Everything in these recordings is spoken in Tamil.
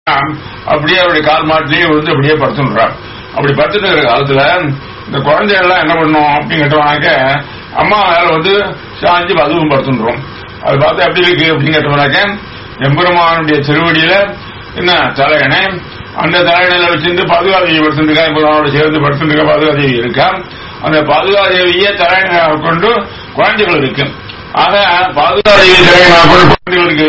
அப்படியே அவருடைய கால் மாட்டிலேயே விழுந்து அப்படியே படுத்துடுறான் அப்படி படுத்துட்டு இருக்கிற காலத்துல இந்த குழந்தைகள்லாம் என்ன பண்ணும் அப்படின்னு கேட்டவனாக்க அம்மா மேல வந்து சாஞ்சி அதுவும் படுத்துடுறோம் அது பார்த்து எப்படி இருக்கு அப்படின்னு கேட்டவனாக்க எம்பெருமானுடைய திருவடியில என்ன தலையணை அந்த தலையணையில வச்சிருந்து பாதுகாதேவி படுத்துருக்கா எம்பெருமானோட சேர்ந்து படுத்துருக்க பாதுகாதேவி இருக்கா அந்த பாதுகாதேவியே தலையணையாக கொண்டு குழந்தைகள் இருக்கு ஆக பாதுகாதேவி தலையணையாக கொண்டு குழந்தைகளுக்கு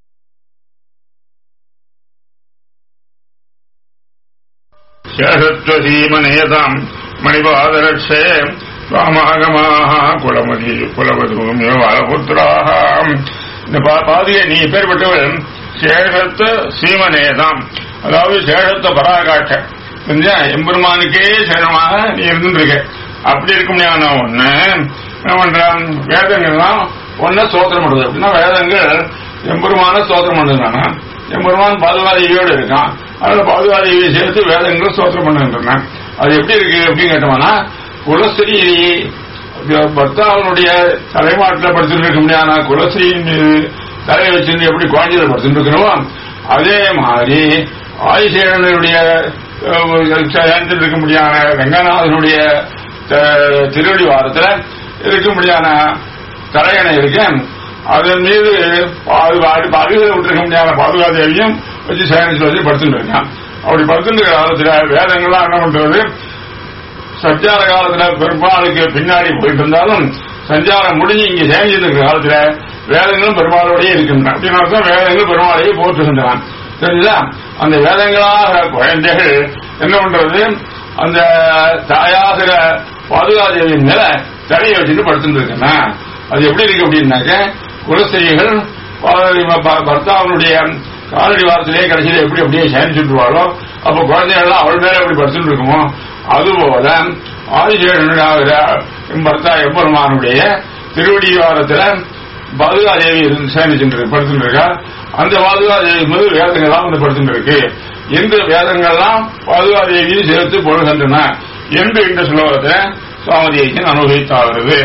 சேஷத்வசீமனேதாம் மணிபாதரட்சே ராமாகமாக குலமதி குலவதூமிய வளபுத்திராக இந்த பா- பாதியை நீ பேர்பட்டவள் சேஷத்த சீமனேதாம் அதாவது சேஷத்த பராகாட்ட புரிஞ்சா? எம்பெருமானுக்கே சேஷமாக நீ இருந்துருக்க அப்படி இருக்கும் நான் ஒண்ணு என்ன பண்றான் வேதங்கள்லாம் ஒன்ன சோத்திரம் பண்ணுது அப்படின்னா வேதங்கள் எம்பெருமான சோத்திரம் பண்ணுறாங்க எம்பெருமான் பாதுகாதேவியோடு இருக்கான் அதுல பாதுகாதேவியை சேர்த்து வேதங்கள் சோத்திரம் பண்ணுகின்றன அது எப்படி இருக்கு அப்படின்னு கேட்டோம்னா குலஸ்ரீ பர்த்தாவனுடைய தலைமாட்டில் படுத்துட்டு இருக்க முடியாத குலஸ்ரீயின் மீது தலையை வச்சிருந்து எப்படி குழந்தைகள் படுத்துட்டு இருக்கிறோமோ அதே மாதிரி ஆதிசேடனுடைய சேர்ந்து இருக்க முடியாத ரங்கநாதனுடைய த- திருவடி வாரத்துல இருக்க முடியாத தலையணை இருக்கு அதன் மீது அருகில் விட்டுருக்க முடியாத பாதுகாதேவியும் வச்சு சயனிச்சு வச்சு படுத்துட்டு இருக்கான் அப்படி படுத்துட்டு இருக்கிற காலத்துல வேதங்கள்லாம் என்ன பண்றது சஞ்சார காலத்துல பெருமாளுக்கு பின்னாடி போயிட்டு இருந்தாலும் சஞ்சாரம் முடிஞ்சு இங்க சேமிச்சிட்டு இருக்கிற காலத்துல வேதங்களும் பெருமாளோடய இருக்கின்றன அப்படின்னு அர்த்தம் வேதங்கள் பெருமாளையே போற்றுகின்றன தெரியுதா அந்த வேதங்களாக குழந்தைகள் என்ன பண்றது அந்த தாயாகிற பாதுகாதேவியின் மேல தலையை வச்சுட்டு படுத்துட்டு இருக்கேன் அது எப்படி இருக்கு அப்படின்னாக்க குலஸ்திரீகள் பர்த்தாவனுடைய காலடி வாரத்திலேயே கடைசியில எப்படி அப்படியே சேமிச்சுட்டுருவாளோ அப்ப குழந்தைகள்லாம் அவள் மேல எப்படி படுத்துட்டு இருக்குமோ அதுபோல ஆதிசேஷனாகிற பர்த்தா எம்பெருமானுடைய திருவடி வாரத்துல பாதுகாதேவி இருந்து சேமிச்சுட்டு படுத்துட்டு இருக்கா அந்த பாதுகாதேவி மீது வேதங்கள்லாம் வந்து படுத்துட்டு இருக்கு எந்த வேதங்கள்லாம் பாதுகாதேவியும் சேர்த்து பொழுகின்றன என்று இந்த ஸ்லோகத்தை சுவாமி தேசியன் அனுபவித்தாகிறது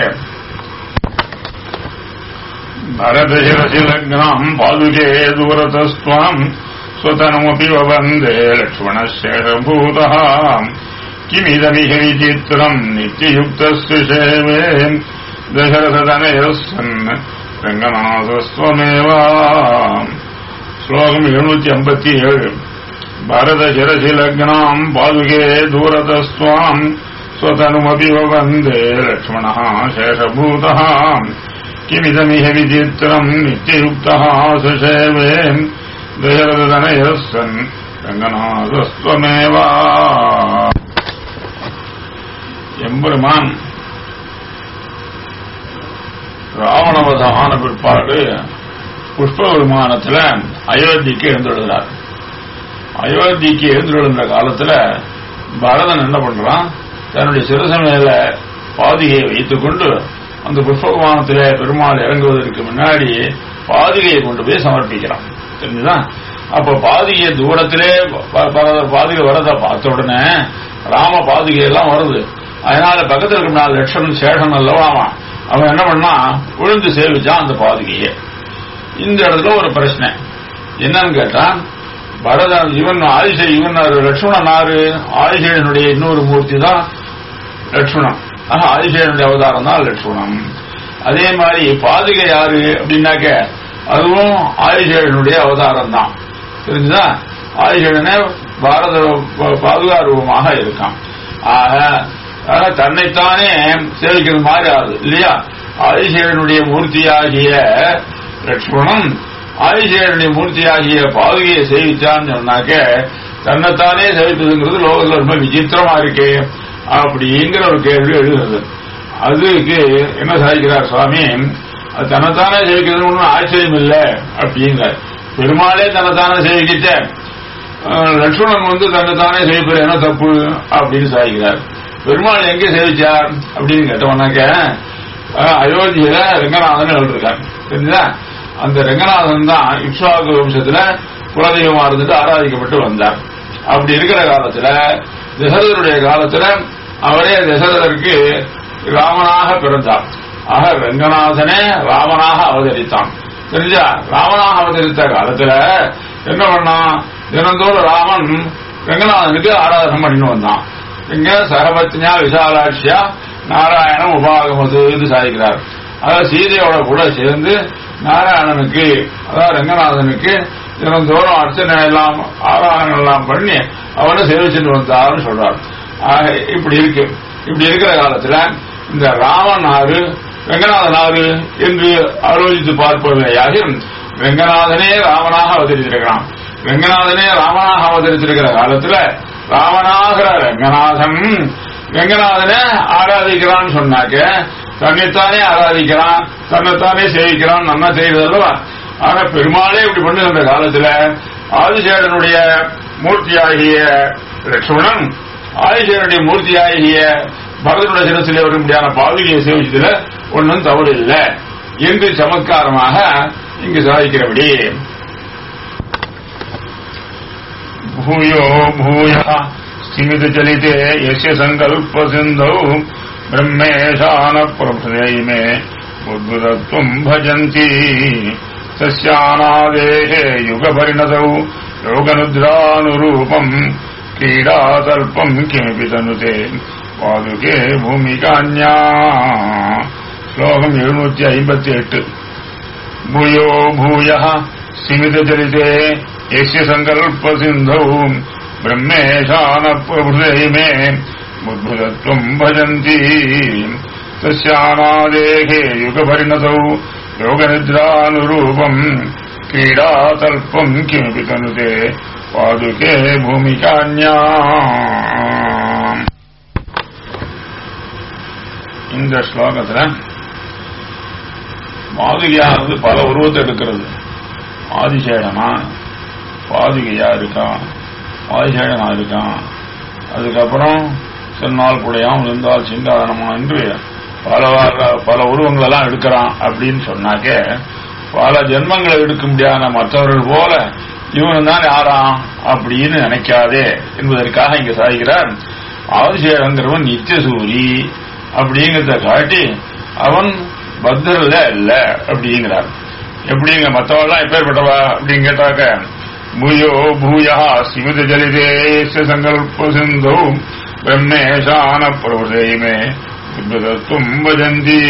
भरतशिरसिलग्नाम् पादुके दूरतस्त्वाम् स्वतनमपि वन्दे लक्ष्मणशेषभूतः किमिदमिह विचित्रम् नित्ययुक्तस्य सेवे दशरथतनयः सन् रङ्गनाथस्त्वमेव श्लोकम् எழுநூத்தி ஐம்பத்தி ஏழு பரதசிரசிலக்னாம் பாதுகே தூரதஸ்துவாம் स्वतनुमपि वन्दे लक्ष्मणः शेषभूतः किमिदमिह विचित्रम् नित्ययुक्तः सुषेवे दशरथतनयः सन् रङ्गनाथस्त्वमेव எம்பெருமான் ராவணவதமான பிற்பாடு புஷ்ப விமானத்துல அயோத்திக்கு எழுந்துடுகிறார் அயோத்திக்கு எழுந்துடுகின்ற காலத்துல பரதன் என்ன பண்றான் தன்னுடைய சிரச மேல பாதிகையை வைத்துக் கொண்டு அந்த புஷ்ப விமானத்திலே பெருமாள் இறங்குவதற்கு முன்னாடி பாதிகையை கொண்டு போய் சமர்ப்பிக்கிறான் தெரிஞ்சுதா அப்ப பாதிகை தூரத்திலே ப- ப- பாதிகை வரத பார்த்த உடனே ராம பாதிகை எல்லாம் வருது அதனால பக்கத்துல இருக்க நாலு லட்சம் சேஷன் அல்லவா அவன் அவன் என்ன பண்ணா விழுந்து சேவிச்சான் அந்த பாதிகையை இந்த இடத்துல ஒரு பிரச்சனை என்னன்னு கேட்டா பரதன் இவன் ஆதிசை இவன் லட்சுமணன் ஆறு ஆதிசேனுடைய இன்னொரு மூர்த்தி தான் லட்சுமணம் ஆனா ஆதிசேனுடைய அவதாரம் தான் லட்சுமணம் அதே மாதிரி பாதுகை யாரு அப்படின்னாக்க அதுவும் ஆதிசேனுடைய அவதாரம் தான் தெரிஞ்சுதா ஆதிசேனே பாரத பாதுகா ரூபமாக இருக்கான் ஆக ஆக தன்னைத்தானே சேவிக்கிறது மாதிரி ஆகுது இல்லையா ஆதிசேனுடைய மூர்த்தியாகிய லட்சுமணன் ஆதிசேனுடைய மூர்த்தியாகிய பாதுகையை சேவிச்சான்னு சொன்னாக்க தன்னைத்தானே சேவித்ததுங்கிறது லோகத்தில் ரொம்ப விசித்திரமா இருக்கே அப்படிங்கிற ஒரு கேள்வி எழுதுறது அதுக்கு என்ன சாதிக்கிறார் சுவாமி அது தன்னைத்தானே சேவிக்கிறது ஒன்றும் ஆச்சரியம் இல்லை அப்படிங்கிறார் பெருமாளே தன்னைத்தானே சேவிக்கிட்ட அஹ், லட்சுமணன் வந்து தன்னைத்தானே சேவிப்பது என்ன தப்பு அப்படின்னு சாதிக்கிறார் பெருமாள் எங்க சேவிச்சார் அப்படின்னு கேட்டவனாக்க அஹ், அயோத்தியில ரங்கநாதன் எழுதிருக்கார் தெரிஞ்சுதா அந்த ரங்கநாதன் தான் இக்ஷாகு வம்சத்துல குலதெய்வமா இருந்துட்டு ஆராதிக்கப்பட்டு வந்தார் அப்படி இருக்கிற காலத்துல தசரதருடைய காலத்துல அவரே தசரதருக்கு ராமனாக பிறந்தார் ஆக ரங்கநாதனே ராமனாக அவதரித்தான் தெரிஞ்சா ராமனாக அவதரித்த காலத்துல என்ன பண்ணான் தினந்தோறும் ராமன் ரங்கநாதனுக்கு ஆராதனை பண்ணிட்டு வந்தான் இங்க சரபத்னியா விசாலாட்சியா நாராயணம் உபாகமது இது சாதிக்கிறார் அதாவது சீதையோட கூட சேர்ந்து நாராயணனுக்கு அதாவது ரங்கநாதனுக்கு தினந்தோறும் அர்ச்சனை எல்லாம் ஆராதனை எல்லாம் பண்ணி அவனை சேவிச்சுட்டு வந்தார்னு சொல்றார் ஆக இப்படி இருக்கு இப்படி இருக்கிற காலத்துல இந்த ராமன் ஆறு ரங்கநாதன் ஆறு என்று ஆலோசித்து பார்ப்பவையாக ரங்கநாதனே ராமனாக அவதரித்திருக்கிறான் ரங்கநாதனே ராமனாக அவதரித்திருக்கிற காலத்துல ராமனாகிற ரங்கநாதன் ரங்கநாதனை ஆராதிக்கிறான்னு சொன்னாக்க தன்னைத்தானே ஆராதிக்கிறான் தன்னைத்தானே சேவிக்கிறான் நம்ம செய்வதல்லவா ஆக பெருமாளே இப்படி பண்ணுகின்ற காலத்துல ஆதிசேடனுடைய மூர்த்தியாகிய லட்சுமணன் ஆதிசேடனுடைய மூர்த்தியாகிய பரதனுடைய சிரசிலே வரும்படியான பாதுகையை சேவிச்சதுல ஒன்றும் தவறு இல்லை என்று சமத்காரமாக இங்கு சாதிக்கிறபடி भूयो भूयः स्थिमितचलिते यस्य सङ्कल्पसिन्धौ ब्रह्मेशानप्रभृदैमे उद्भुतत्वम् भजन्ति तस्यानादेः युगपरिणतौ योगनुद्रानुरूपम् क्रीडातल्पम् किमपि तनुते पादुके भूमिकान्या श्लोकम् எழுநூத்தி ஐம்பத்தி எட்டு भूयो भूयः स्थिमितचलिते यस्य सङ्कल्पसिन्धौ ब्रह्मेशानप्रभृते मे बुद्भुतत्वम् भजन्ति तस्यानादेहे युगपरिणतौ योगनिद्रानुरूपम् क्रीडातल्पम् किमपि तनुते पादुके भूमिकान्या இந்த ஸ்லோகத்துல மாதுகையானது பல உருவத்தை எடுக்கிறது ஆதிசேடனா பாதுகையா இருக்கான் ஆதிசேடனா இருக்கான் அதுக்கப்புறம் சென்னால் குடையாம் இருந்தால் சிங்காதனமா என்று பல வார- பல உருவங்கள் எல்லாம் எடுக்கிறான் அப்படின்னு சொன்னாக்க பல ஜென்மங்களை எடுக்க முடியாத மற்றவர்கள் போல இவன் தான் யாராம் அப்படின்னு நினைக்காதே என்பதற்காக இங்க சாதிக்கிறார் ஆதிசேடங்கிறவன் நித்தியசூரி அப்படிங்கிறத காட்டி அவன் பத்திரல இல்ல அப்படிங்கிறார் எப்படிங்க மத்தவெல்லாம் எப்பேற்பட்டவா அப்படின்னு கேட்டாக்க பூயோ பூயா சிமித ஜலிதேச சங்கல்ப சிந்தோ பிரம்மேஷான பிரபுதைமே விபதத்துவம் பஜந்தி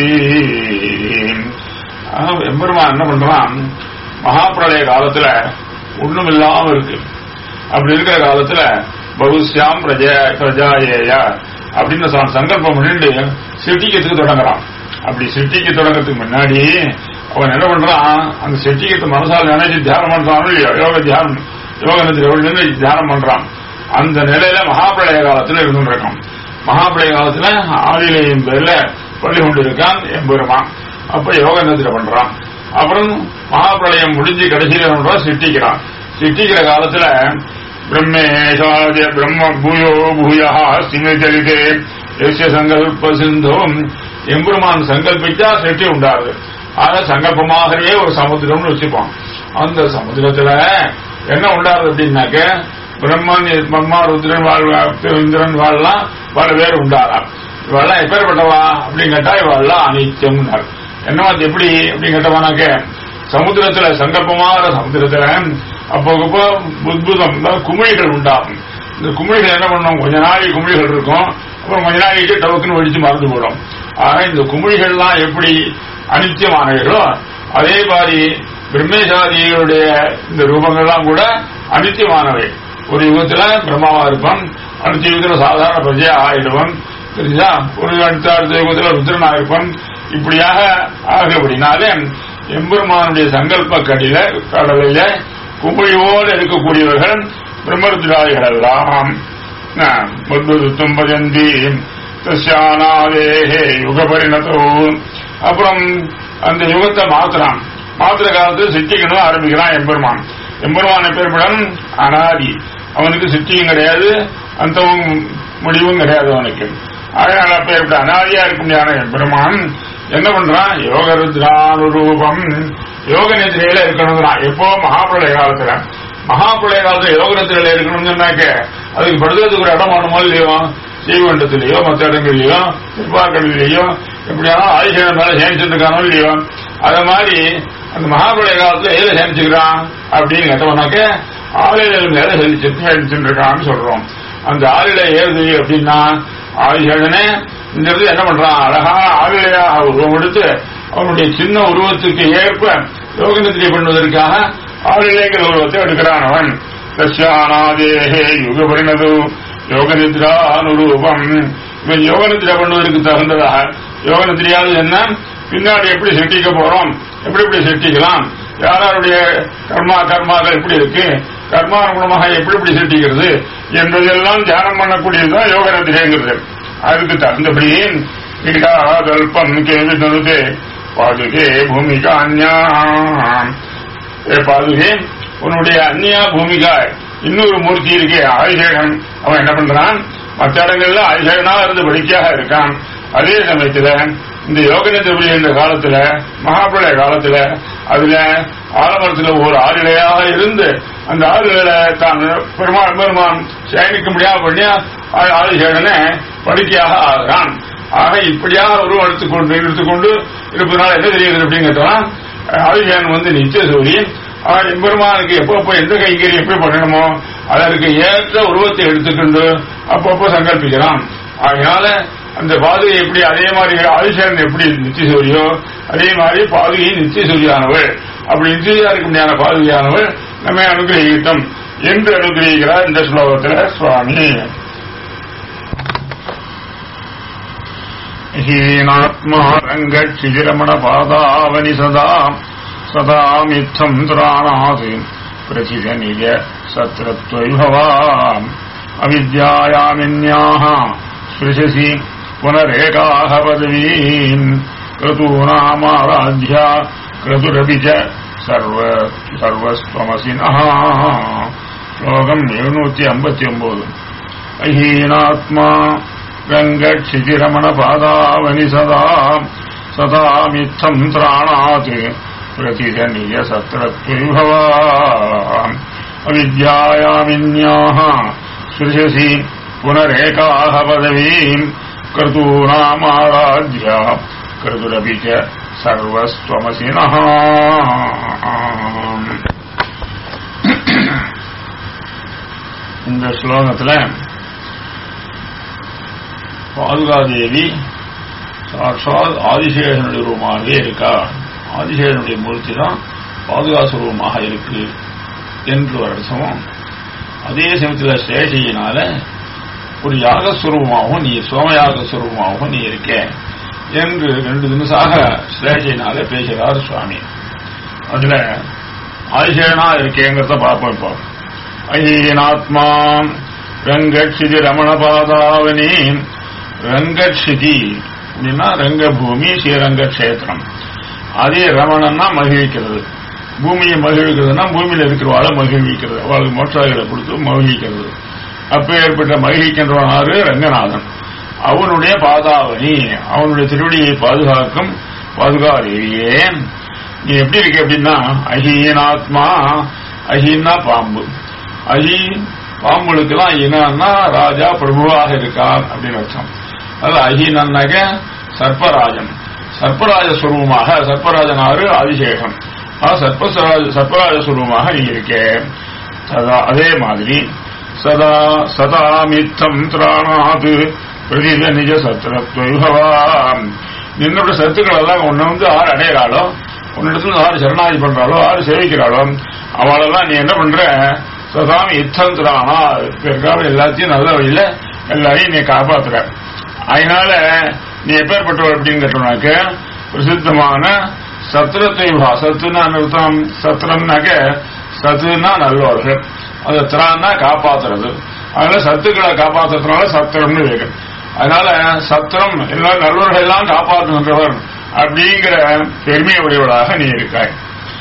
ஆக, எம்பெருமான் என்ன பண்றான் மகாபிரளய காலத்துல ஒண்ணும் இல்லாம இருக்கு அப்படி இருக்கிற காலத்துல பகுஸ்யாம் பிரஜா பிரஜாயேயா அப்படின்னு ச- சங்கல்பம் பண்ணிட்டு சிருஷ்டிக்கிறதுக்கு தொடங்குறான் அப்படி சிருஷ்டிக்க தொடங்கறதுக்கு முன்னாடி அவன் என்ன பண்றான் அந்த சிருஷ்டிக்கிறத மனசால நினைச்சு தியானம் பண்றான் இல்லையோ யோக தியானம் யோக நின்று தியானம் பண்றான் அந்த நிலையில மகாபிரளய காலத்துல இருந்து இருக்கான் மகாபிரளய காலத்துல ஆதிலையின் பேர்ல பள்ளி கொண்டு இருக்கான் எம்பெருமான் அப்ப யோக நிதிரை பண்றான் அப்புறம் மகாபிரளயம் முடிஞ்சு கடைசியில என்ன பண்றான் சிருஷ்டிக்கிறான் சிருஷ்டிக்கிற காலத்துல பிரம்மேஷாதிய பிரம்ம பூயோ பூயா சிங்கச்சரிதே எஸ்ய சங்கல்ப சிந்தோம் எம்பெருமான் சங்கல்பிச்சா சிருஷ்டி உண்டாது ஆக சங்கல்பமாகவே ஒரு சமுத்திரம்னு வச்சுப்பான் அந்த சமுத்திரத்துல என்ன உண்டாது அப்படின்னாக்க பிரம்மன் பிரம்மா ருத்ரன் வாழ் இந்திரன் வாழலாம் பல பேர் உண்டாராம் இவெல்லாம் எப்பேற்பட்டவா அப்படின்னு கேட்டா இவெல்லாம் அனித்தியம் என்ன அது எப்படி அப்படின்னு கேட்டவானாக்க சமுத்திரத்துல சங்கல்பமான சமுத்திரத்துல அப்போக்கப்போ புத்புதம் அதாவது குமிழிகள் உண்டாகும் இந்த குமிழிகள் என்ன பண்ணும் கொஞ்ச நாளைக்கு குமிழிகள் இருக்கும் அப்புறம் கொஞ்ச நாளைக்கு டவுக்குன்னு வெடிச்சு மறந்து போடும் ஆக இந்த குமிழிகள்லாம் எப்படி அனித்தியமானவைகளோ அதே மாதிரி பிரம்மேசாதிகளுடைய இந்த ரூபங்கள்லாம் கூட அனித்தியமானவை ஒரு யுகத்துல பிரம்மாவா இருப்பான் அடுத்த யுகத்துல சாதாரண பிரஜையா ஆயிடுவான் தெரியுதா ஒரு அடுத்த அடுத்த யுகத்துல ருத்ரனா இருப்பான் இப்படியாக ஆகப்படினாலே எம்பெருமானுடைய சங்கல்ப கடில கடலில குமிழியோடு இருக்கக்கூடியவர்கள் பிரம்மருத்ராதிகள் எல்லாம் முத்புதுத்தும் பஜந்தி தஸ்யானாதேஹே யுக பரிணதோ அப்புறம் அந்த யுகத்தை மாத்துறான் மாத்திர காலத்தில் சித்திக்கணும் ஆரம்பிக்கிறான் எம்பெருமான் எம்பெருமான் எப்பேற்படன் அனாதி அவனுக்கு சித்தியும் கிடையாது அந்தவும் முடிவும் கிடையாது அவனுக்கு அதனால அப்பேற்பட்ட அனாதியா இருக்க முடியாத எம்பெருமான் என்ன பண்றான் யோக ருத்ரானுரூபம் யோக நிதிரையில இருக்கணுங்கிறான் எப்போ மகாபிரளய காலத்துல மகாபிரளய காலத்துல யோக நிதிரையில இருக்கணும்னு சொன்னாக்க அதுக்கு படுக்கிறதுக்கு ஒரு இடம் வேணுமோ இல்லையோ ஸ்ரீகண்டத்திலேயோ மற்ற இடங்கள்லயோ திருப்பாக்கடலையோ எப்படியாலும் ஆதிசேகன் மேல சேமிச்சுட்டு இருக்கானோ இல்லையோ அத மாதிரி அந்த மகாபிரளய காலத்துல எதுல சேமிச்சுக்கிறான் அப்படின்னு கேட்டவனாக்க ஆளிலையில் மேல செலுத்திருக்கான்னு சொல்றோம் அந்த ஆளிலை ஏறுது அப்படின்னா ஆதிசேஷனே இந்த இடத்துல என்ன பண்றான் அழகா ஆளிலையாக உருவம் எடுத்து அவனுடைய சின்ன உருவத்துக்கு ஏற்ப யோகநித்திரை பண்ணுவதற்காக ஆளிலைங்கிற உருவத்தை எடுக்கிறான் அவன் தஸ்யானாதேகே யுக பரிணது யோக நித்ரானுரூபம் இவன் யோக நித்ரா பண்ணுவதற்கு தகுந்ததாக யோக நித்ரையாவது என்ன பின்னாடி எப்படி செட்டிக்க போறோம் எப்படி எப்படி செட்டிக்கலாம் யாராருடைய கர்மா கர்மாக்கள் எப்படி இருக்கு கர்மானுகுணமாக எப்படி எப்படி செட்டிக்கிறது என்பதெல்லாம் தியானம் பண்ணக்கூடியதுதான் யோக நித்ரைங்கிறது அதுக்கு தகுந்தபடி கல்பம் கேள்வி தந்தது பாதுகே பூமிகா அந்யா ஏ பாதுகே உன்னுடைய அந்நியா பூமிகா இன்னொரு மூர்த்தி இருக்கே ஆயுஷேகன் அவன் என்ன பண்றான் மற்ற இடங்கள்ல ஆயுஷேகனா இருந்து படிக்கையாக இருக்கான் அதே சமயத்துல இந்த யோகநிதிபடி என்ற காலத்துல மகாபிரளய காலத்துல அதுல ஆலமரத்துல ஒரு ஆளிலையாக இருந்து அந்த ஆளுகளை தான் பெருமாள் பெருமான் சேமிக்க முடியாம பண்ணி ஆதிசேகனை படுக்கையாக ஆகிறான் ஆக இப்படியாக உருவம் எடுத்துக்கொண்டு எடுத்துக்கொண்டு இருப்பதனால என்ன தெரியுது அப்படின்னு கேட்டா ஆதிசேகன் வந்து நிச்சய சூரியன் எம்பெருமானுக்கு எப்பப்போ எந்த கைங்கறி எப்படி பண்ணணுமோ அதற்கு ஏற்ற உருவத்தை எடுத்துக்கொண்டு அப்பப்போ சங்கல்பிக்கலாம் அதனால அந்த பாதுகை எப்படி அதே மாதிரி ஆதிசேகன் எப்படி நித்திய சூரியோ அதே மாதிரி பாதுகை நித்திய சூரியானவள் அப்படி நித்தியா இருக்க முடியாத பாதுகையானவள் நம்மை அனுகிரகித்தம் என்று அனுகிரகிக்கிறார் இந்த ஸ்லோகத்தில் சுவாமி ஹீனாத்மா ரங்கட்சிரமண பாதாவனி சதா சதாமித்தம் துராணாது பிரதித நிஜ சத்ரத்வைபவாம் அவித்யாயாமின்யாः ஸ்பிருஷசி புனரேகாः பதவீம் क्रतूनामाराध्या क्रतुरपि च सर्व सर्वस्त्वमसिनः श्लोकम् எழுநூத்தி ஐம்பத்தி ஒன்பது அஹீனாத்மா ரங்கட்சிதிரமணபாதாவனி சதா சதாமித்தம் திராணாத் प्रतिजनीय सत्रत्वैभवा अविद्यायामिन्याः सृजसि पुनरेकाः पदवीम् क्रतूनामाराध्या क्रतुरपि च सर्वस्त्वमसि नः இந்த ஸ்லோகத்துல பாதுகாதேவி சாட்சாத் ஆதிசேஷனுடைய ரூபமாகவே இருக்கா ஆதிசேஷனுடைய மூர்த்தி தான் பாதுகாசுரூபமாக இருக்கு என்று ஒரு அர்த்தமும் அதே சமயத்தில் சேஷையினால ஒரு யாகஸ்வரூபமாகவும் நீ சோமயாக சுரூபமாகவும் நீ இருக்க என்று ரெண்டு நிமிஷமாக ஸ்லேஷையினால பேசுகிறார் சுவாமி அதுல ஆதிசேஷனா இருக்கேங்கிறத பார்ப்போம் இப்போ ஐயனாத்மா ரங்கட்சிதி ரமண பாதாவனி ரங்கட்சிதி அப்படின்னா ரங்கபூமி ஸ்ரீரங்க கஷேத்திரம் அதே ரமணன்னா மகிழ்விக்கிறது பூமியை மகிழ்விக்கிறதுனா பூமியில இருக்கிறவாளை மகிழ்விக்கிறது அவளுக்கு மோட்சாதிகளை கொடுத்து மகிழ்விக்கிறது அப்ப ஏற்பட்ட மகிழ்விக்கின்றவனாரு ரங்கநாதன் அவனுடைய பாதாவணி அவனுடைய திருவடியை பாதுகாக்கும் பாதுகாதேவியே நீ எப்படி இருக்க அப்படின்னா அஹீனாத்மா அஹீன்னா பாம்பு அஹி பாம்புகளுக்கெல்லாம் இனன்னா ராஜா பிரபுவாக இருக்கான் அப்படின்னு அர்த்தம் அது அஹீனன்னாக்க சர்ப்பராஜன் சர்ப்பராஜ சுரூபமாக சர்ப்பராஜனாரு ஆதிசேஷன் சர்ப்பராஜ சர்ப்பராஜ சுரூபமாக நீ இருக்கே அதே மாதிரி சதா சதாமித்தம் திராணாது பிரதித நிஜ சத்திரத்வைபவாம் நின்னோட சத்துக்கள் எல்லாம் உன்னை வந்து ஆறு அடையிறாளோ உன்னிடத்துல ஆறு சரணாதி பண்றாளோ ஆறு சேவிக்கிறாளோ அவளெல்லாம் நீ என்ன பண்ற சதாமி யுத்தம் திராணா பிற்கால எல்லாத்தையும் நல்ல வழியில எல்லாரையும் நீ காப்பாத்துற அதனால நீ எப்பேற்பட்டவள் அப்படின்னு கேட்டோம்னாக்க பிரசித்தமான சத்திரத்தை சத்துனா அர்த்தம் சத்திரம்னாக்க சத்துனா நல்லவர்கள் அது திரான்னா காப்பாத்துறது அதனால சத்துக்களை காப்பாத்துறதுனால சத்திரம்னு இருக்கு அதனால சத்திரம் எல்லாம் நல்லவர்கள் எல்லாம் காப்பாற்றுகின்றவர் அப்படிங்கிற பெருமையை உடையவளாக நீ இருக்காய்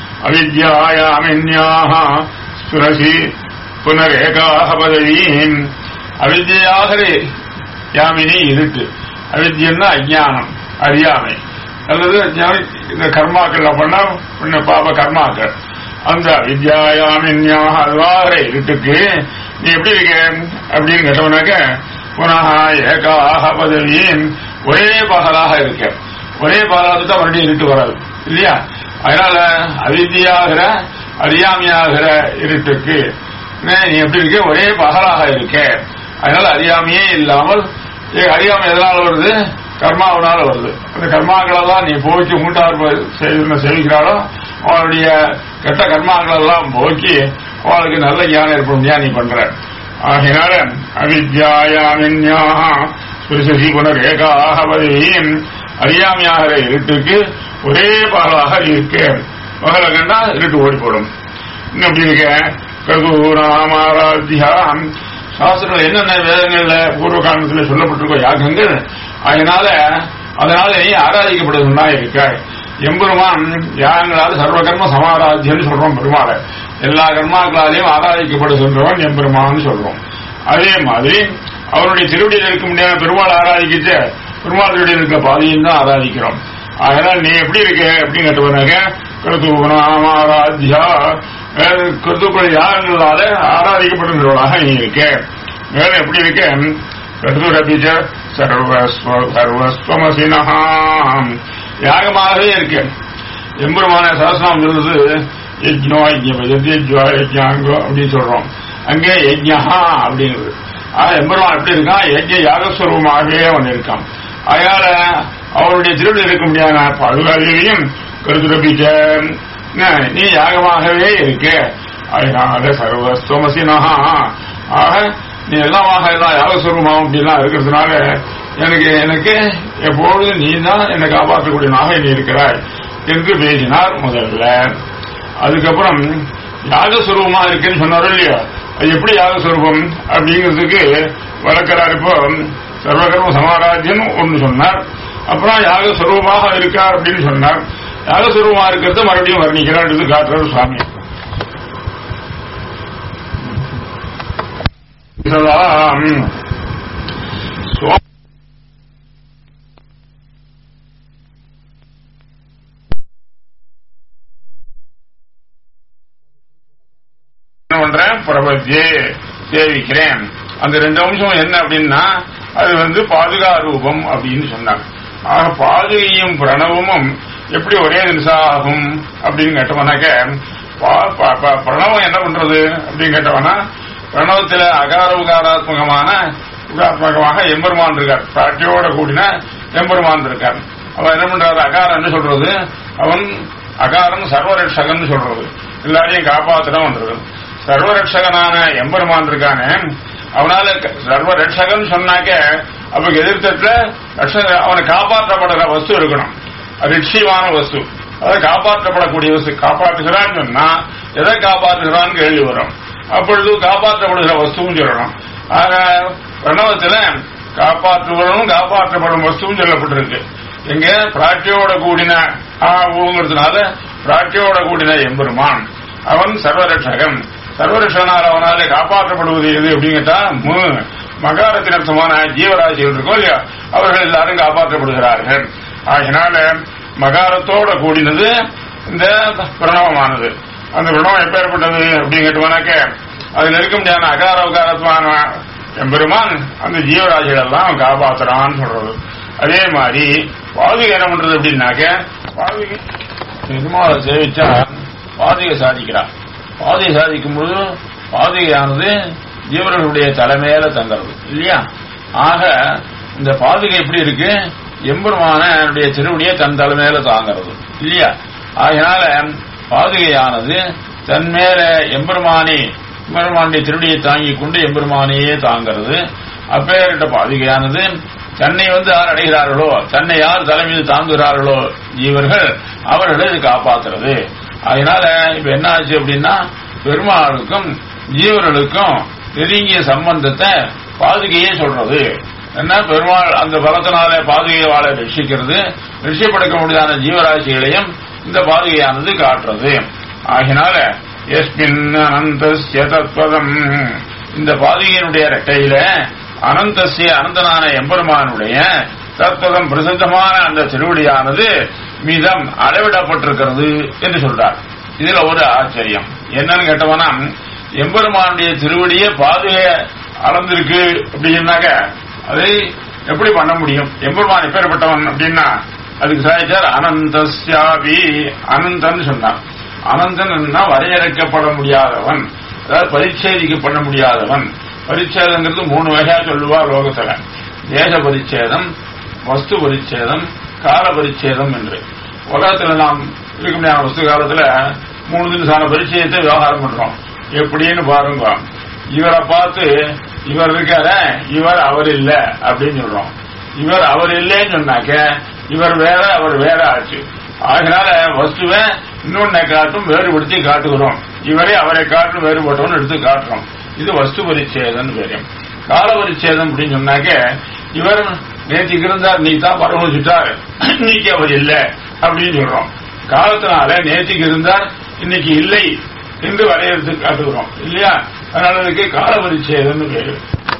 அவித்யாயாமின்யாக சுரசி புனரேகாக பதவியின் அவித்யாக யாமினி இருட்டு அவித்யன்னா அஜானம் அறியாமை அல்லது இந்த கர்மாக்கள் பண்ணா பின்ன பாப கர்மாக்கள் அந்த அவித்யாயாமின்யாக அதுவாகிற இருட்டுக்கு நீ எப்படி இருக்க அப்படின்னு கேட்டவனாக்க புனக ஏகாக பதவியின் ஒரே பகலாக இருக்க ஒரே பகலாக தான் மறுபடியும் இருட்டு வராது இல்லையா அதனால அவித்தியாகிற அறியாமையாகிற இருட்டுக்கு என்ன, நீ எப்படி இருக்க ஒரே பகலாக இருக்க அதனால அறியாமையே இல்லாமல் ஏ, அறியாமை எதனால வருது கர்மாவனால வருது அந்த கர்மாக்களெல்லாம் நீ போக்கி மூட்டார் செவிக்கிறாளோ அவளுடைய கெட்ட கர்மாக்களெல்லாம் போக்கி அவளுக்கு நல்ல ஞானம் ஏற்படும்யா நீ பண்ற ஆகினால அவித்யாயாமின்யா சுரிசசி புனரேகாக வதையும் அறியாமையாகிற இருட்டுக்கு ஒரே பகலாக இருக்கு பகல கண்டா இருட்டு ஓடி போடும் இன்னும் எப்படி இருக்க கதூராமாராத்தியாம் சாஸ்திரங்கள் என்னென்ன வேதங்கள்ல பூர்வ காலத்துல சொல்லப்பட்டிருக்கோ யாகங்கள் அதனால அதனால நீ ஆராதிக்கப்படுவதுன்னா இருக்காய் எம்பெருமான் யாகங்களால் சர்வ கர்ம சமாராத்தியன்னு சொல்றோம் பெருமாளை எல்லா கர்மாக்களாலையும் ஆராதிக்கப்படுகின்றவன் எம்பெருமான்னு சொல்றோம் அதே மாதிரி அவருடைய திருவடியில் இருக்க முடியாத பெருமாள் ஆராதிக்கிச்சு பெருமாள் திருவடியில் இருக்க பாதியும் தான் ஆராதிக்கிறோம் அதனால நீ எப்படி இருக்க அப்படின்னு கேட்டவனாக கிருத்துகுணாமாராத்யா கிருத்துக்குள் யாகங்களால ஆராதிக்கப்படுகிறவளாக நீ இருக்க வேற எப்படி இருக்க கருதுரபிச்ச சர்வஸ்வ சர்வஸ்வமசினஹாம் யாகமாகவே இருக்கு எம்பெருமான சரஸ்நாமம் சொல்றது யஜ்னோ யஜ்ஞபஜத் யஜ்வா யஜ்ஞாங்கோ அப்படின்னு சொல்றோம் அங்கே யஜ்ஞஹா அப்படிங்கிறது ஆனா எம்பெருமான் எப்படி இருக்கான் யஜ்ஞ யாகஸ்வரூபமாகவே அவன் இருக்கான் அதனால அவருடைய திருவிழா இருக்க முடியாத பாதுகாதையும் கருதுரபிச்ச நீ யாகமாகவே இருக்க அதனால சர்வஸ்வமசினஹா ஆக நீ எல்லாமாக எல்லாம் யாகஸ்வரூபம் அப்படிலாம் இருக்கிறதுனால எனக்கு எனக்கு எப்பொழுதும் நீ தான் என்னை காப்பாற்றக்கூடியவனாக நீ இருக்கிறாய் என்று பேசினார் முதல்ல அதுக்கப்புறம் யாகஸ்வரூபமா இருக்குன்னு சொன்னாரோ இல்லையா அது எப்படி யாகஸ்வரூபம் அப்படிங்கிறதுக்கு வளர்க்கிறார் இப்போ சர்வகர்ம சமாராஜ்யம் ஒன்று சொன்னார் அப்புறம் யாகஸ்வரூபமாக இருக்கார் அப்படின்னு சொன்னார் யாகஸ்வரூபமா இருக்கிறத மறுபடியும் வர்ணிக்கிறார் இது காட்டுறார் சுவாமி சதாம் சுவா- என்ன பண்றேன் பிரபத்தியே சேவிக்கிறேன் அந்த ரெண்டு அம்சம் என்ன அப்படின்னா அது வந்து பாதுகா ரூபம் அப்படின்னு சொன்னாங்க ஆக பாதுகையும் பிரணவமும் எப்படி ஒரே நிமிஷம் அப்படின்னு கேட்டவனாக்க பா- பா- பா- பிரணவம் என்ன பண்றது அப்படின்னு கேட்டவனா பிரணவத்துல அகார உகாராத்மகமான உகாத்மகமாக எம்பெருமான் இருக்கார் பாட்டியோட கூடின எம்பெருமான் இருக்கார் அவன் என்ன பண்றாரு அகாரம் என்ன சொல்றது அவன் அகாரம் சர்வரட்சகன் சொல்றது எல்லாரையும் காப்பாத்திரம் வந்தது சர்வரட்சகனான எம்பெருமான் இருக்கானே அவனால க- சர்வரட்சகன் சொன்னாக்க அவனுக்கு எதிர்த்தட்டுல ரட்சக அவனை காப்பாற்றப்படுற வஸ்து இருக்கணும் ரிட்சியமான வஸ்து அதை காப்பாற்றப்படக்கூடிய வஸ்து காப்பாற்றுகிறான்னு சொன்னா எதை காப்பாற்றுகிறான்னு கேள்வி வரும் அப்பொழுது காப்பாற்றப்படுகிற வஸ்துவும் சொல்லணும் ஆக பிரணவத்துல காப்பாற்றுவனும் காப்பாற்றப்படும் வஸ்துவும் சொல்லப்பட்டிருக்கு எங்க பிராட்டியோட கூடின ஆ ஊங்கிறதுனால பிராட்டியோட கூடின எம்பெருமான் அவன் சர்வரட்சகன் சர்வரட்சகனால் அவனாலே காப்பாற்றப்படுவது எது அப்படின்னு கேட்டா மு மகாரத்தின் அர்த்தமான ஜீவராசிகள் இருக்கோ இல்லையா அவர்கள் எல்லாரும் காப்பாற்றப்படுகிறார்கள் ஆகினால மகாரத்தோட கூடினது இந்த பிரணவமானது அந்த பிரணவம் எப்பேற்பட்டது அப்படின்னு கேட்டுவானாக்க அதுல இருக்க முடியாத அகார உகாரத்துவான எம்பெருமான் அந்த ஜீவராசிகள் எல்லாம் காப்பாத்துறான்னு சொல்றது அதே மாதிரி பாதுகை என்ன பண்றது அப்படின்னாக்க பாதுகை பெருமாளை சேவிச்சா பாதுகை சாதிக்கிறார் பாதுகை சாதிக்கும் பொழுது பாதுகையானது ஜீவர்களுடைய தலைமையில தங்கிறது இல்லையா ஆக இந்த பாதுகை எப்படி இருக்கு எம்பெருமானுடைய திருவடியை தன் தலைமையில தாங்கிறது இல்லையா ஆகையினால பாதுகையானது தன் மேல எம்பெருமானி எம்பெருமானுடைய திருடியை தாங்கிக் கொண்டு எம்பெருமானையே தாங்கிறது அப்பேரிட்ட பாதுகையானது தன்னை வந்து யார் அடைகிறார்களோ தன்னை யார் தலைமீது தாங்குகிறார்களோ ஜீவர்கள் அவர்களை இது காப்பாத்துறது அதனால இப்ப என்ன ஆச்சு அப்படின்னா பெருமாளுக்கும் ஜீவர்களுக்கும் நெருங்கிய சம்பந்தத்தை பாதுகையே சொல்றது என்ன பெருமாள் அந்த பலத்தினால பாதுகையை வாழ ரட்சிக்கிறது ரட்சிப்படுத்த முடியாத ஜீவராசிகளையும் இந்த பாதுகையானது காட்டுறது ஆகினால எஸ்மின் அனந்தஸ்ய தத்வதம் இந்த பாதுகையினுடைய ரெட்டையில அனந்தசிய அனந்தனான எம்பெருமானுடைய தத்துவம் பிரசித்தமான அந்த திருவடியானது மீதம் அளவிடப்பட்டிருக்கிறது என்று சொல்றார் இதுல ஒரு ஆச்சரியம் என்னன்னு கேட்டவனா எம்பெருமானுடைய திருவடியே பாதுகை அளந்திருக்கு அப்படின்னாக்க அதை எப்படி பண்ண முடியும் எம்பெருமான் எப்பேற்பட்டவன் அப்படின்னா அதுக்கு சாதிச்சார் அனந்தஸ்யாபி அனந்தன் சொன்னான் அனந்தன் வரையறுக்கப்பட முடியாதவன் அதாவது பரிச்சேதிக்கு பண்ண முடியாதவன் பரிச்சேதங்கிறது மூணு வகையா சொல்லுவா லோகத்துல தேச பரிச்சேதம் வஸ்து பரிச்சேதம் கால பரிச்சேதம் என்று உலகத்துல நாம் இருக்க முடியாத வஸ்து காலத்துல மூணு தினசான பரிச்சயத்தை விவகாரம் பண்றோம் எப்படின்னு பாருங்க இவரை பார்த்து இவர் இருக்கார இவர் அவர் இல்ல அப்படின்னு சொல்றோம் இவர் அவர் இல்லைன்னு சொன்னாக்க இவர் வேற அவர் வேற ஆச்சு அதனால வஸ்துவை இன்னொன்னை காட்டும் வேறுபடுத்தி காட்டுகிறோம் இவரே அவரை காட்டும் வேறுபட்டவன் எடுத்து காட்டுறோம் இது வஸ்து பரிச்சேதம் பேரும் கால பரிச்சேதம் அப்படின்னு சொன்னாக்க இவர் நேற்றுக்கு இருந்தார் நீ தான் பரவச்சுட்டார் இன்னைக்கு அவர் இல்ல அப்படின்னு சொல்றோம் காலத்தினால நேற்றுக்கு இருந்தார் இன்னைக்கு இல்லை என்று வரையறுத்து காட்டுகிறோம் இல்லையா அதனால அதுக்கு கால பரிச்சேதம் பேரு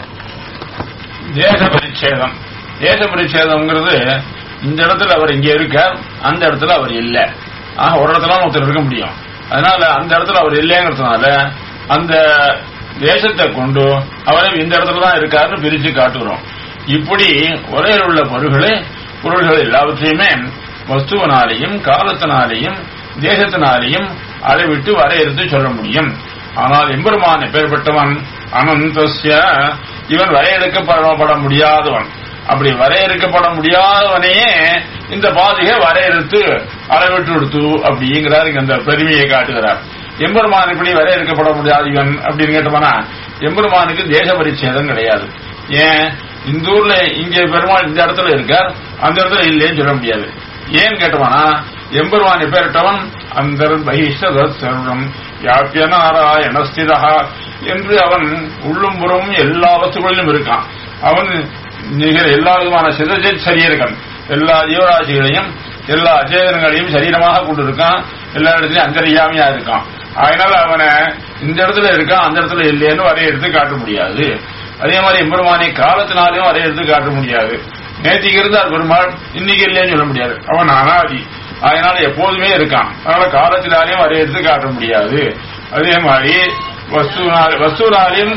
தேச பரிச்சேதம் தேச பரிச்சேதம்ங்கிறது இந்த இடத்துல அவர் இங்க இருக்கார் அந்த இடத்துல அவர் இல்ல ஆக ஒரு இடத்துல ஒருத்தர் இருக்க முடியும் அதனால அந்த இடத்துல அவர் இல்லைங்கிறதுனால அந்த தேசத்தை கொண்டு அவரை இந்த இடத்துல தான் இருக்காருன்னு பிரிச்சு காட்டுகிறோம் இப்படி ஒரே உள்ள பொருள்களை பொருள்கள் எல்லாவற்றையுமே வஸ்துவனாலேயும் காலத்தினாலேயும் தேசத்தினாலேயும் அளவிட்டு வரையறுத்து சொல்ல முடியும் ஆனால் எம்பெருமான் எப்பேற்பட்டவன் அனந்தஸ்ய இவன் வரையறுக்கப்பட முடியாதவன் அப்படி வரையறுக்கப்பட முடியாதவனையே இந்த பாதிகை வரையறுத்து அளவிட்டு எடுத்து அப்படிங்கிறார் இங்க அந்த பெருமையை காட்டுகிறார் எம்பெருமான் இப்படி வரையறுக்கப்பட முடியாது இவன் அப்படின்னு கேட்டோம்னா எம்பெருமானுக்கு தேச பரிச்சேதம் கிடையாது ஏன் இந்த ஊர்ல இங்க பெருமாள் இந்த இடத்துல இருக்கார் அந்த இடத்துல இல்லைன்னு சொல்ல முடியாது ஏன் கேட்டோம்னா எம்பெருமான் எப்பேரிட்டவன் அந்த பகிஷ்ட சர்வம் யாப்பிய நாராயண ஸ்திதா என்று அவன் உள்ளும் புறமும் எல்லா வஸ்துகளிலும் இருக்கான் அவன் நிகழ எல்லா விதமான சிதஜ சரீரகன் எல்லா ஜீவராசிகளையும் எல்லா அச்சேதனங்களையும் சரீரமாக கொண்டிருக்கான் எல்லா இடத்துலயும் அந்தரியாமையா இருக்கான் அதனால அவனை இந்த இடத்துல இருக்கான் அந்த இடத்துல இல்லைன்னு வரையறுத்து காட்ட முடியாது அதே மாதிரி எம்பெருமானை காலத்தினாலையும் வரையறுத்து காட்ட முடியாது நேத்திக்கு இருந்தார் பெருமாள் இன்னைக்கு இல்லைன்னு சொல்ல முடியாது அவன் அனாதி அதனால எப்போதுமே இருக்கான் அதனால காலத்தினாலையும் வரையறுத்து காட்ட முடியாது அதே மாதிரி வஸ்துனால வஸ்துனாலையும்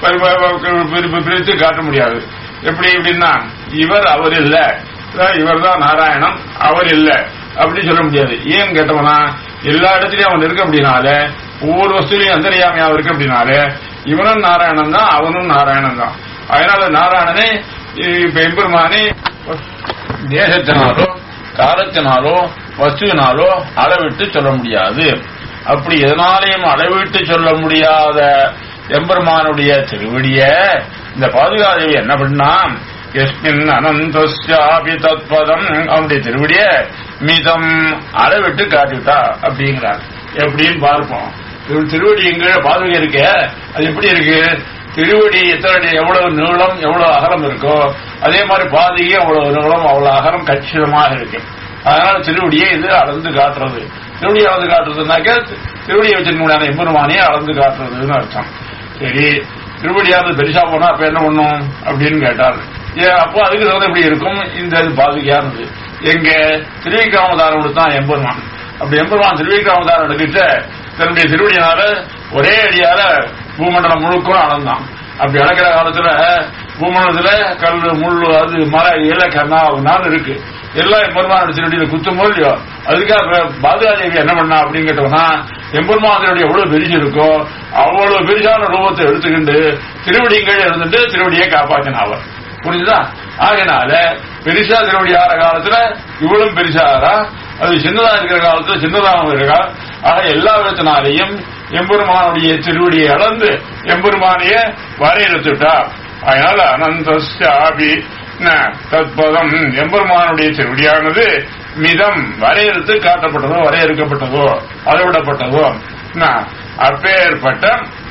பிரித்து காட்ட முடியாது எப்படி எப்படின்னா இவர் அவர் இல்ல இவர் தான் நாராயணம் அவர் இல்ல அப்படி சொல்ல முடியாது ஏன் கேட்டவனா எல்லா இடத்துலயும் அவன் இருக்க அப்படின்னால ஒவ்வொரு வஸ்துலையும் அந்தரியாமையா இருக்கு அப்படின்னால இவனும் நாராயணன் தான் அவனும் நாராயணன் தான் அதனால நாராயணனே இப்ப எம்பெருமானே தேசத்தினாலோ காலத்தினாலோ வஸ்துவினாலோ அளவிட்டு சொல்ல முடியாது அப்படி எதனாலையும் அளவிட்டு சொல்ல முடியாத எம்பெருமானுடைய திருவடிய இந்த பாதுகாதேவி என்ன பண்ணா எஸ்மின் அனந்தஸ்யாபி தத்பதம் அவனுடைய திருவடிய மிதம் அளவிட்டு காட்டிவிட்டா அப்படிங்கிறார் எப்படின்னு பார்ப்போம் திருவடி எங்க பாதுகை இருக்க அது எப்படி இருக்கு திருவடி எத்தனை எவ்வளவு நீளம் எவ்வளவு அகலம் இருக்கோ அதே மாதிரி பாதிகை அவ்வளவு நீளம் அவ்வளவு அகலம் கச்சிதமாக இருக்கு அதனால திருவடியை இது அளந்து காட்டுறது திருவடியை அளந்து காட்டுறதுனாக்க திருவடியை வச்சிருக்க எம்பெருமானையே அளந்து காட்டுறதுன்னு அர்த்தம் சரி திருவடியாவது பெருசா போனா அப்ப என்ன பண்ணும் அப்படின்னு கேட்டார் அப்போ அதுக்கு தகுந்த எப்படி இருக்கும் இந்த இது பாதுகையானது எங்க திருவிக்கிராமதாரம் தான் எம்பெருமான் அப்படி எம்பெருமான் திருவிக்கிராமதாரம் எடுக்கிட்ட தன்னுடைய திருவடியினால ஒரே அடியால பூமண்டலம் முழுக்கும் அளந்தான் அப்படி அளக்கிற காலத்துல பூமண்டலத்துல கல் முள் அது மர இலை கண்ணாவுனாலும் இருக்கு எல்லாம் எம்பெருமானோட திருவடியில குத்தும் இல்லையோ அதுக்காக பாதுகாதேவி என்ன பண்ணா அப்படின்னு கேட்டோம்னா எம்பெருமானத்தினுடைய எவ்வளவு பெருசு இருக்கோ அவ்வளவு பெருசான ரூபத்தை எடுத்துக்கிண்டு திருவடிங்கள் இருந்துட்டு திருவடியை காப்பாத்தின அவர் புரிஞ்சுதா ஆகினால பெருசா திருவடி ஆற காலத்துல இவ்வளவு பெருசாரா அது சின்னதா இருக்கிற காலத்துல சின்னதாகவும் இருக்கா ஆக எல்லா விதத்தினாலையும் எம்பெருமானுடைய திருவடியை அளந்து எம்பெருமானைய வரையறுத்துட்டா அதனால அனந்தாபி தத்பதம் எம்பெருமானுடைய திருவடியானது மிதம் வரையறுத்து காட்டப்பட்டதோ வரையறுக்கப்பட்டதோ அளவிடப்பட்டதோ அப்பேற்பட்ட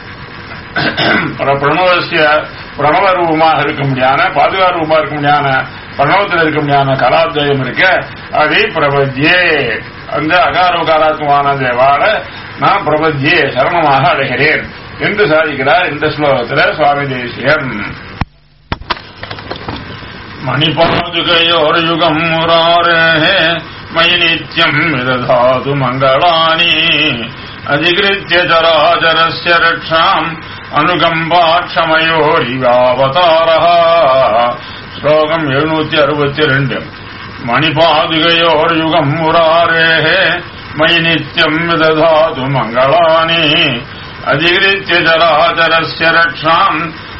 பிரணவசிய பிரணவ ரூபமாக இருக்க முடியாத பாதுகா ரூபமா இருக்க முடியாத பிரணவத்தில் இருக்க முடியாத கலாத்வயம் இருக்க அதை பிரபத்தியே அந்த அகாரோகாராத்மான தேவால நான் பிரபத்தியே சரணமாக அடைகிறேன் என்று சாதிக்கிறார் இந்த ஸ்லோகத்தில் சுவாமி தேசியன் மணிபாதுகையோர்யுகம் முராரே மயி நித்யம் விததாது மங்களானி அதிகிருத்திய சராச்சரஸ்ய ரக்ஷாம் அனுகம்பாட்சமயோரிவாவதாரः ஸ்லோகம் எழுநூத்தி அறுபத்தி ரெண்டு மணிபாதுகையோர் யுகம் முராரேः மயி நித்யம் விததாது மங்களானி அதிகிரித்ய சராச்சரஸ்ய ரக்ஷாம்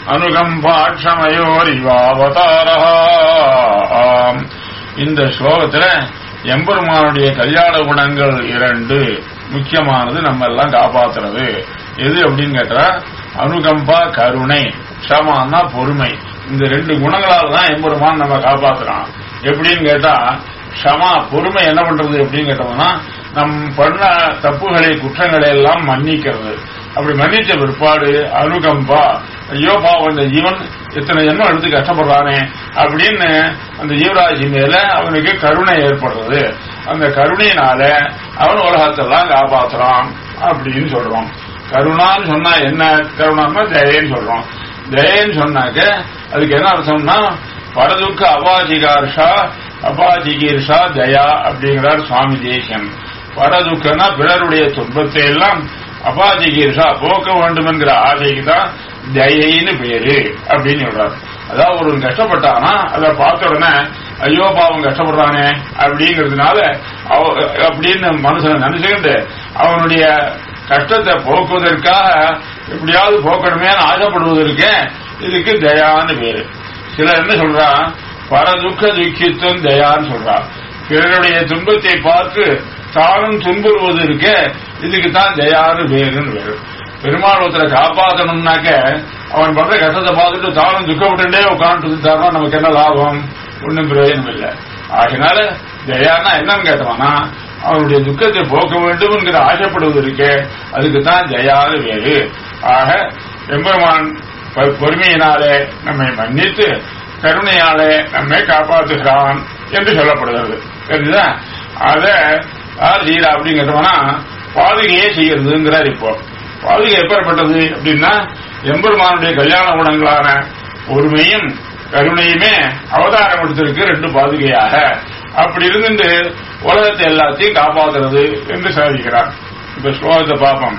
அனுகம்பாட்சமயோரிவாவதாரா இந்த ஸ்லோகத்துல எம்பெருமானுடைய கல்யாண குணங்கள் இரண்டு முக்கியமானது நம்ம எல்லாம் காப்பாத்துறது எது அப்படின்னு கேட்டா அனுகம்பா கருணை க்ஷமான்னா பொறுமை இந்த ரெண்டு குணங்களால தான் எம்பெருமான் நம்ம காப்பாத்துறான் எப்படின்னு கேட்டா க்ஷமா பொறுமை என்ன பண்றது அப்படின்னு கேட்டோம்னா நம் பண்ண தப்புகளை குற்றங்களை எல்லாம் மன்னிக்கிறது அப்படி மன்னிச்ச பிற்பாடு அனுகம்பா ஐயோ பாவம் இந்த ஜீவன் இத்தனை ஜென்மம் எடுத்து கஷ்டப்படுறானே அப்படின்னு அந்த ஜீவராசி மேல அவனுக்கு கருணை ஏற்படுறது அந்த கருணையினால அவன் உலகத்தெல்லாம் காப்பாத்துறான் அப்படின்னு சொல்றோம் கருணான்னு சொன்னா என்ன கருணான்னா தயன்னு சொல்றோம் தயன்னு சொன்னாக்க அதுக்கு என்ன அர்த்தம்னா பரதுக்க அபாஜிகார்ஷா அபாஜிகீர்ஷா தயா அப்படிங்கிறார் சுவாமி தேசன் பரதுக்கன்னா பிறருடைய துன்பத்தை எல்லாம் அபாஜிகீர்ஷா போக்க வேண்டும் என்கிற ஆசைக்கு தான் தயைன்னு பேரு அப்படின்னு சொல்றாரு அதாவது ஒரு கஷ்டப்பட்டானா அதை பார்த்த உடனே ஐயோ பாவம் கஷ்டப்படுறானே அப்படிங்கிறதுனால அவ- அப்படின்னு மனுஷனை நினைச்சுக்கிட்டு அவனுடைய கஷ்டத்தை போக்குவதற்காக எப்படியாவது போக்கணுமேன்னு ஆசைப்படுவதற்கு இதுக்கு தயான்னு பேரு சிலர் என்ன சொல்றா பரதுக்க துக்கித்துவம் தயான்னு சொல்றா பிறருடைய துன்பத்தை பார்த்து தானும் துன்புறுவது இருக்க இதுக்கு தான் தயான்னு பேருன்னு பேரு பெருமாள் ஒருத்தரை காப்பாற்றணும்னாக்க அவன் பண்ற கஷ்டத்தை பார்த்துட்டு தானும் துக்கப்பட்டுட்டே உட்காந்துட்டு இருந்தாருன்னா நமக்கு என்ன லாபம் ஒன்றும் பிரயோஜனம் இல்லை ஆகினால தயானா என்னன்னு கேட்டோம்னா அவனுடைய துக்கத்தை போக்க வேண்டும் என்கிற ஆசைப்படுவது இருக்கே அதுக்கு தான் தயான்னு வேறு ஆக எம்பெருமான் பொ- பொறுமையினாலே நம்மை மன்னித்து கருணையாலே நம்மை காப்பாற்றுகிறான் என்று சொல்லப்படுகிறது தெரிஞ்சுதா அத யார் செய்யறா அப்படின்னு கேட்டோம்னா பாதுகையே செய்யறதுங்கிறார் இப்போ பாதுகை எப்பேற்பட்டது அப்படின்னா எம்பெருமானுடைய கல்யாண குணங்களான பொறுமையும் கருணையுமே அவதாரம் எடுத்திருக்கு ரெண்டு பாதுகையாக அப்படி இருந்துட்டு உலகத்தை எல்லாத்தையும் காப்பாத்துறது என்று சாதிக்கிறார் இப்ப ஸ்லோகத்தை பார்ப்போம்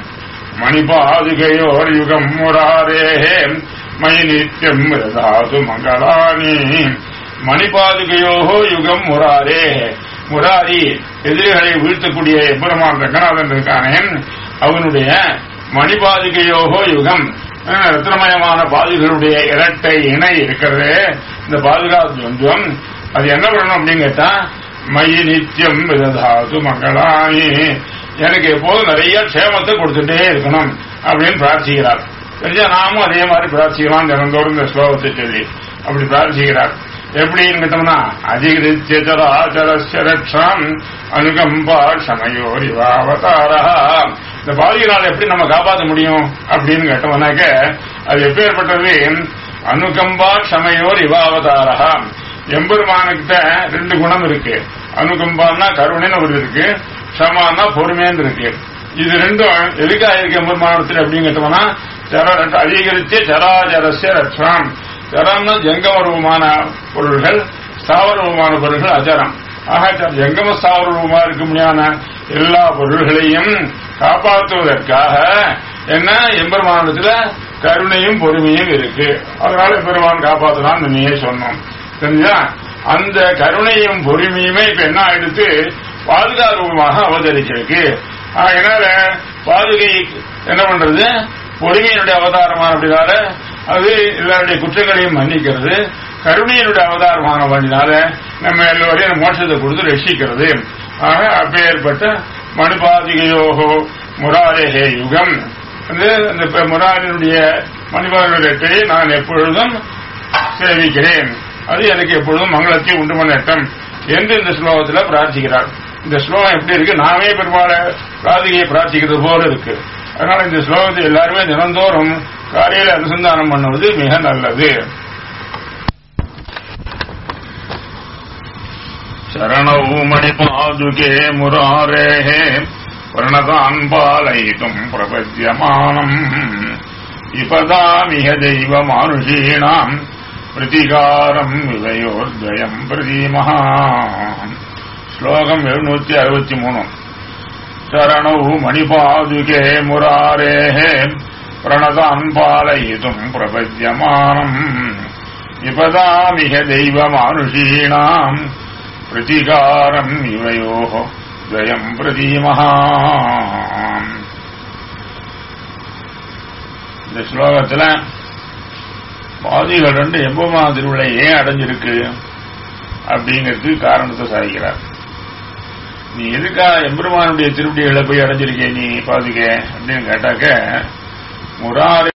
மணிபாதுகையோர் யுகம் முராரேஹே மயி நித்யம் தாது மங்களானி மணிபாதுகையோகோ யுகம் முராரே முராரி எதிரிகளை வீழ்த்தக்கூடிய எம்பெருமான் ரங்கநாதன் இருக்கானே அவனுடைய மணிபாதுகையோகோ யுகம் அஹ், ரத்னமயமான பாதுகளுடைய இரட்டை இணை இருக்கிறது இந்த பாதுகா துவந்துவம் அது என்ன பண்ணணும் அப்படின்னு கேட்டா மயி நித்தியம் விததாது மங்களானி எனக்கு எப்போதும் நிறைய க்ஷேமத்தை கொடுத்துட்டே இருக்கணும் அப்படின்னு பிரார்த்திக்கிறார் தெரிஞ்சா நாமும் அதே மாதிரி பிரார்த்திக்கலாம் தினந்தோறும் இந்த ஸ்லோகத்தை சொல்லி அப்படி பிரார்த்திக்கிறார் எப்படின்னு கேட்டோம்னா அதிகிருத்தியச்சராச்சரஸ்ய ரக்ஷாம் அனுகம்பா சமயோரி அவதாரா இந்த பாதிகளால் எப்படி நம்ம காப்பாற்ற முடியும் அப்படின்னு கேட்டோம்னாக்க அது எப்பேற்பட்டது அனுகம்பா சமயோர் இவாவதாரா எம்பெருமானுக்கிட்ட ரெண்டு குணம் இருக்கு அனுகம்பான்னா கருணைன்னு ஒரு இருக்கு க்ஷமான்னா பொறுமைன்னு இருக்கு இது ரெண்டும் எதுக்காக இருக்கு எம்பெருமானத்தில் அப்படின்னு கேட்டோம்னா சர அதிகரித்து சராச்சரஸ்ய ரட்சம் சரம்னா ஜங்கம ரூபமான பொருள்கள் ஸ்தாவர ரூபமான பொருள்கள் அஜரம் ஆக ச- ஜங்கம ஸ்தாவர ரூபமா இருக்க முடியாத எல்லா பொருள்களையும் காப்பாற்றுவதற்காக என்ன எம்பெருமானத்துல கருணையும் பொறுமையும் இருக்கு அதனால பெருமான் காப்பாற்றலாம் நீயே சொன்னோம் தெரிஞ்சா அந்த கருணையும் பொறுமையுமே இப்ப என்ன ஆயிடுத்து பாதுகா ரூபமாக அவதரிச்சிருக்கு அதனால பாதுகை என்ன பண்றது பொறுமையினுடைய அவதாரமான அப்படினால அது எல்லாருடைய குற்றங்களையும் மன்னிக்கிறது கருணையினுடைய அவதாரமான பண்ணினால நம்ம எல்லோரையும் மோட்சத்தை கொடுத்து ரட்சிக்கிறது ஆக அப்பேற்பட்ட மணிபாதிகையோகோ முராரேகே யுகம் வந்து அந்த ப- முராரினுடைய மணிபாதத்தை நான் எப்பொழுதும் சேவிக்கிறேன் அது எனக்கு எப்பொழுதும் மங்களத்தை உண்டு பண்ணட்டும் என்று இந்த ஸ்லோகத்தில் பிரார்த்திக்கிறார் இந்த ஸ்லோகம் எப்படி இருக்கு நாமே பெருமாளை ராதிகையை பிரார்த்திக்கிறது போல இருக்கு அதனால இந்த ஸ்லோகத்தை எல்லாருமே தினந்தோறும் காலையில அனுசந்தானம் பண்ணுவது மிக நல்லது சரணௌ மணிபாதுகே முராரேः பிரணதாन् பாலயித்துम् பிரபத்யமானम् விபதாமிக தெய்வமானுஷீணாம் பிரதிகாரம் விவயோர்த்வயம் பிரதீமஹா ஸ்லோகம் எழுநூத்தி அறுபத்தி மூணு சரணௌ மணிபாதுகே முராரேः பிரணதாन् பாலயித்துम् பிரபத்யமானम् விபதாமிக தெய்வமானுஷீணாம் பிரதிகாரம் இவயோः துவயம் பிரதீமஹா இந்த ஸ்லோகத்துல பாதிகள் ரெண்டு எம்பெருமான திருவிழை ஏன் அடைஞ்சிருக்கு அப்படிங்கிறதுக்கு காரணத்தை சாதிக்கிறார் நீ எதுக்கா எம்பெருமானுடைய திருவடிகளை போய் அடைஞ்சிருக்கே நீ பாதிக்க அப்படின்னு கேட்டாக்க முராரி